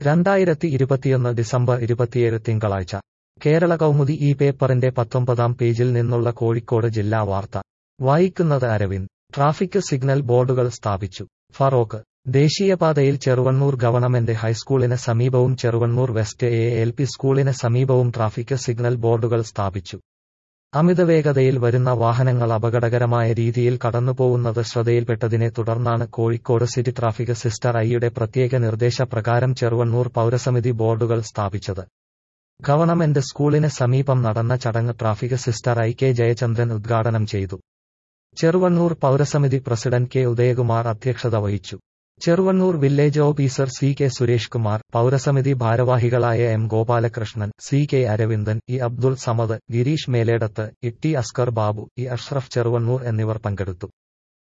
രണ്ടായിരത്തി ഇരുപത്തിയൊന്ന് ഡിസംബർ ഇരുപത്തിയേഴ് തിങ്കളാഴ്ച കേരള കൗമുദി ഈ പേപ്പറിന്റെ പത്തൊമ്പതാം പേജിൽ നിന്നുള്ള കോഴിക്കോട് ജില്ലാ വാർത്ത വായിക്കുന്നത് അരവിന്ദ് ട്രാഫിക് സിഗ്നൽ ബോർഡുകൾ സ്ഥാപിച്ചു ഫറോക്ക് ദേശീയപാതയിൽ ചെറുവണ്ണൂർ ഗവൺമെന്റ് ഹൈസ്കൂളിന് സമീപവും Cheruvannur west A L P സ്കൂളിന് സമീപവും ട്രാഫിക് സിഗ്നൽ ബോർഡുകൾ സ്ഥാപിച്ചു അമിതവേഗതയിൽ വരുന്ന വാഹനങ്ങൾ അപകടകരമായ രീതിയിൽ കടന്നുപോകുന്നത് ശ്രദ്ധയിൽപ്പെട്ടതിനെ തുടർന്നാണ് കോഴിക്കോട് സിറ്റി ട്രാഫിക് സിസ്റ്റർ ഐയുടെ പ്രത്യേക നിർദ്ദേശപ്രകാരം ചെറുവണ്ണൂർ പൗരസമിതി ബോർഡുകൾ സ്ഥാപിച്ചത് ഗവൺമെന്റ് സ്കൂളിന് സമീപം നടന്ന ചടങ്ങ് traffic sister I K Jayachandran ഉദ്ഘാടനം ചെയ്തു ചെറുവണ്ണൂർ പൗരസമിതി പ്രസിഡന്റ് കെ ഉദയകുമാർ അധ്യക്ഷത വഹിച്ചു Cheruvannur village officer C K Suresh Kumar പൗരസമിതി ഭാരവാഹികളായ M Gopalakrishnan C K Aravindan E Abdul Samad Girish Meledath E T Askar Babu E Ashraf Cheruvannur എന്നിവർ പങ്കെടുത്തു